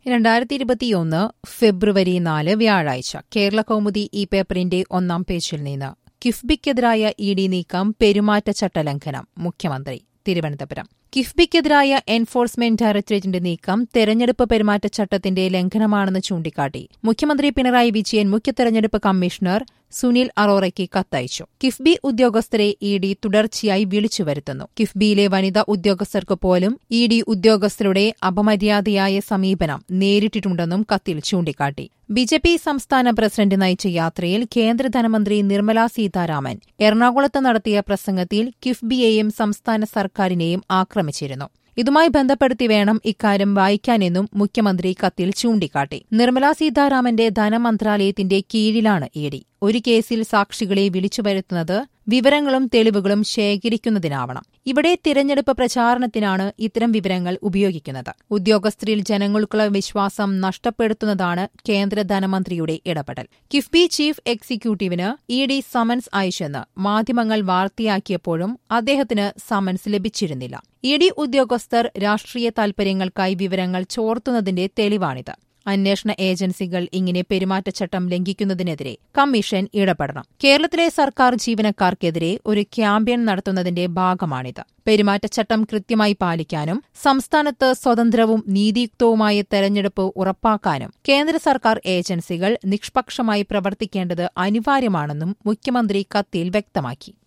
രണ്ടായിരത്തി ഇരുപത്തിയൊന്ന് ഫെബ്രുവരി നാല് വ്യാഴാഴ്ച കേരള കൗമുദി ഈ പേപ്പറിന്റെ ഒന്നാം പേജിൽ നിന്ന് കിഫ്ബിക്കെതിരായ ഇ ഡി നീക്കം പെരുമാറ്റച്ചട്ട ലംഘനം മുഖ്യമന്ത്രി തിരുവനന്തപുരം കിഫ്ബിക്കെതിരായ എൻഫോഴ്സ്മെന്റ് ഡയറക്ടറേറ്റിന്റെ നീക്കം തെരഞ്ഞെടുപ്പ് പെരുമാറ്റച്ചട്ടത്തിന്റെ ലംഘനമാണെന്ന് ചൂണ്ടിക്കാട്ടി മുഖ്യമന്ത്രി പിണറായി വിജയൻ മുഖ്യ തെരഞ്ഞെടുപ്പ് കമ്മീഷണർ സുനിൽ അറോറയ്ക്ക് കത്തയച്ചു കിഫ്ബി ഉദ്യോഗസ്ഥരെ ഇ ഡി തുടർച്ചയായി വിളിച്ചു വരുത്തുന്നു കിഫ്ബിയിലെ വനിതാ ഉദ്യോഗസ്ഥർക്ക് പോലും ഇ ഡി ഉദ്യോഗസ്ഥരുടെ അപമര്യാദയായ സമീപനം നേരിട്ടിട്ടുണ്ടെന്നും കത്തിൽ ചൂണ്ടിക്കാട്ടി ബി ജെ പി സംസ്ഥാന പ്രസിഡന്റ് നയിച്ച യാത്രയിൽ കേന്ദ്ര ധനമന്ത്രി നിർമ്മലാ സീതാരാമൻ എറണാകുളത്ത് നടത്തിയ പ്രസംഗത്തിൽ കിഫ്ബിയെയും സംസ്ഥാന സർക്കാരിനെയും ആക്രമിച്ചിരുന്നു ഇതുമായി ബന്ധപ്പെടുത്തി വേണം ഇക്കാര്യം വായിക്കാനെന്നും മുഖ്യമന്ത്രി കത്തിൽ ചൂണ്ടിക്കാട്ടി നിർമ്മലാ സീതാരാമന്റെ ധനമന്ത്രാലയത്തിന്റെ കീഴിലാണ് ഇ ഡി ഒരു കേസിൽ സാക്ഷികളെ വിളിച്ചു വരുത്തുന്നത് വിവരങ്ങളും തെളിവുകളും ശേഖരിക്കുന്നതിനാവണം ഇവിടെ തിരഞ്ഞെടുപ്പ് പ്രചാരണത്തിനാണ് ഇത്തരം വിവരങ്ങൾ ഉപയോഗിക്കുന്നത് ഉദ്യോഗസ്ഥരിൽ ജനങ്ങൾക്കുള്ള വിശ്വാസം നഷ്ടപ്പെടുത്തുന്നതാണ് കേന്ദ്ര ധനമന്ത്രിയുടെ ഇടപെടൽ കിഫ്ബി ചീഫ് എക്സിക്യൂട്ടീവിന് ഇ ഡി സമൻസ് അയച്ചെന്ന് മാധ്യമങ്ങൾ വാർത്തയാക്കിയപ്പോഴും അദ്ദേഹത്തിന് സമൻസ് ലഭിച്ചിരുന്നില്ല ഇ ഡി ഉദ്യോഗസ്ഥർ രാഷ്ട്രീയ താൽപര്യങ്ങൾക്കായി വിവരങ്ങൾ ചോർത്തുന്നതിന്റെ തെളിവാണിത് അന്വേഷണ ഏജൻസികൾ ഇങ്ങനെ പെരുമാറ്റച്ചട്ടം ലംഘിക്കുന്നതിനെതിരെ കമ്മീഷൻ ഇടപെടണം കേരളത്തിലെ സർക്കാർ ജീവനക്കാർക്കെതിരെ ഒരു ക്യാമ്പയിൻ നടത്തുന്നതിന്റെ ഭാഗമാണിത് പെരുമാറ്റച്ചട്ടം കൃത്യമായി പാലിക്കാനും സംസ്ഥാനത്ത് സ്വതന്ത്രവും നീതിയുക്തവുമായ തെരഞ്ഞെടുപ്പ് ഉറപ്പാക്കാനും കേന്ദ്ര സർക്കാർ ഏജൻസികൾ നിഷ്പക്ഷമായി പ്രവർത്തിക്കേണ്ടത് അനിവാര്യമാണെന്നും മുഖ്യമന്ത്രി കത്തിൽ വ്യക്തമാക്കി